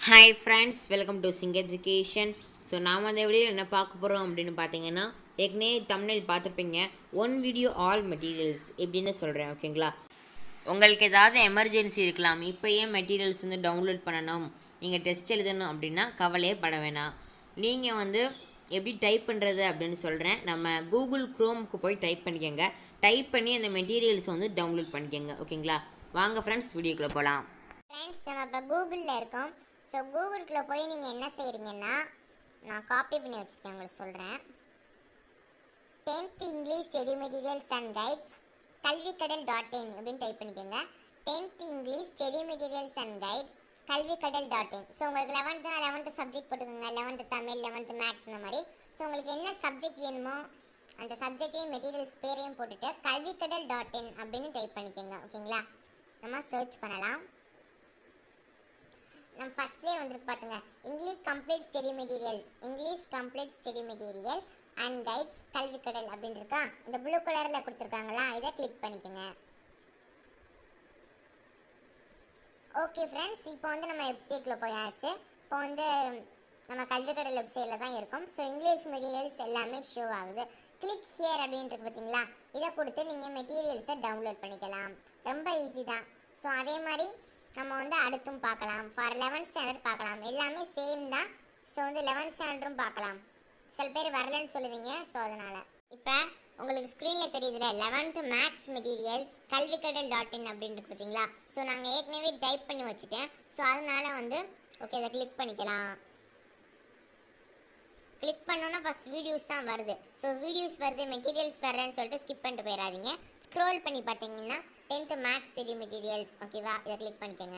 hi friends welcome to sing education so நாம் அந்த வீடியோவில் என்ன பார்க்க போகிறோம் அப்படின்னு பார்த்தீங்கன்னா ஏற்கனவே தமிழில் பார்த்துருப்பீங்க ஒன் வீடியோ ஆல் மெட்டீரியல்ஸ் எப்படின்னு சொல்கிறேன் ஓகேங்களா உங்களுக்கு ஏதாவது எமர்ஜென்சி இருக்கலாம் இப்போ ஏன் மெட்டீரியல்ஸ் வந்து டவுன்லோட் பண்ணணும் நீங்கள் டெஸ்ட் எழுதணும் அப்படின்னா கவலையே பட வேணாம் நீங்கள் வந்து எப்படி டைப் பண்ணுறது அப்படின்னு சொல்கிறேன் நம்ம கூகுள் க்ரோமுக்கு போய் டைப் பண்ணிக்கோங்க டைப் பண்ணி அந்த மெட்டீரியல்ஸ் வந்து டவுன்லோட் பண்ணிக்கோங்க ஓகேங்களா வாங்க ஃப்ரெண்ட்ஸ் வீடியோக்குள்ளே போகலாம் ஃப்ரெண்ட்ஸ் நம்ம இப்போ கூகுளில் இருக்கோம் ஸோ கூகுளுக்குள்ளே போய் நீங்கள் என்ன செய்கிறீங்கன்னா நான் காப்பி பண்ணி வச்சுருக்கேன் உங்களுக்கு சொல்கிறேன் tenth English study materials and guides Kalvikadal dot in அப்படின்னு டைப் பண்ணிக்கோங்க tenth English study materials and guide Kalvikadal dot in so உங்களுக்கு லெவன்த்துனா லெவன்த்து சப்ஜெக்ட் போட்டுக்கோங்க லெவன்த்து தமிழ் லெவன்த்து மேக்ஸ் இந்த மாதிரி ஸோ உங்களுக்கு என்ன சப்ஜெக்ட் வேணுமோ அந்த சப்ஜெக்டையும் மெட்டீரியல்ஸ் பேரையும் போட்டுட்டு கல்விக்கடல் டாட் இன் அப்படின்னு டைப் பண்ணிக்கோங்க ஓகேங்களா நம்ம சர்ச் பண்ணலாம் நம்ம ஃபர்ஸ்ட்லேயே வந்துருக்கு பாத்துங்க English complete study materials English complete study material and guides Kalvikadal அப்படின்னு இருக்கா இந்த ப்ளூ கலரில் கொடுத்துருக்காங்களா இதை கிளிக் பண்ணிக்கோங்க ஓகே ஃப்ரெண்ட்ஸ் இப்போ வந்து நம்ம வெப்சைட்டில் போயாச்சு இப்போ வந்து நம்ம கல்விக்கடல் வெப்சைட்டில் தான் இருக்கும் ஸோ இங்கிலீஷ் மெட்டீரியல்ஸ் எல்லாமே ஷோ ஆகுது கிளிக் ஹியர் அப்படின்ட்டு பார்த்தீங்களா இதை கொடுத்து நீங்கள் மெட்டீரியல்ஸை டவுன்லோட் பண்ணிக்கலாம் ரொம்ப ஈஸி தான் ஸோ அதே மாதிரி நம்ம வந்து அடுத்தும் பார்க்கலாம் ஃபார் லெவன்த் ஸ்டாண்டர்ட் பார்க்கலாம் எல்லாமே சேம் தான் ஸோ வந்து லெவன்த் ஸ்டாண்டர்டும் பார்க்கலாம் சில பேர் வரலன்னு சொல்லுவீங்க ஸோ அதனால் இப்போ உங்களுக்கு ஸ்க்ரீனில் தெரியுதுல eleventh maths materials Kalvikadal dot in அப்படின்னு இருக்கு பார்த்தீங்களா ஸோ நாங்கள் ஏற்கனவே டைப் பண்ணி வச்சுட்டேன் ஸோ அதனால வந்து ஓகே இதை கிளிக் பண்ணிக்கலாம் கிளிக் பண்ணோன்னா ஃபஸ்ட் வீடியோஸ் தான் வருது ஸோ வீடியோஸ் வருது மெட்டீரியல்ஸ் வர்றேன்னு சொல்லிட்டு ஸ்கிப் பண்ணிட்டு போயிடாதீங்க ஸ்க்ரோல் பண்ணி பார்த்தீங்கன்னா டென்த்து மேக்ஸ் ஸ்டடி மெட்டீரியல்ஸ் ஓகேவா இதை கிளிக் பண்ணிக்கோங்க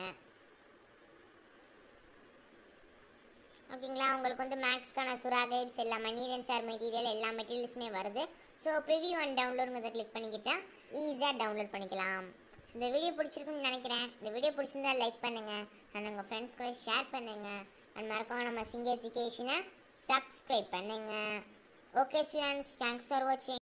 ஓகேங்களா உங்களுக்கு வந்து மேக்ஸ்க்கான சுறா கைட்ஸ் எல்லா மணிரன் சார் மெட்டீரியல் எல்லா மெட்டீரியல்ஸுமே வருது ஸோ ப்ரிவியூ அண்ட் டவுன்லோடுங்கிறத கிளிக் பண்ணிக்கிட்டால் ஈஸியாக டவுன்லோட் பண்ணிக்கலாம் ஸோ இந்த வீடியோ பிடிச்சிருக்குன்னு நினைக்கிறேன் இந்த வீடியோ பிடிச்சிருந்தா லைக் பண்ணுங்கள் அண்ட் உங்கள் ஃப்ரெண்ட்ஸ் கூட ஷேர் பண்ணுங்கள் அண்ட் மறக்காம நம்ம சிங்க எஜுகேஷனை சப்ஸ்கிரைப் பண்ணுங்கள் ஓகே ஸ்டூடெண்ட்ஸ் தேங்க்ஸ் ஃபார் வாட்சிங்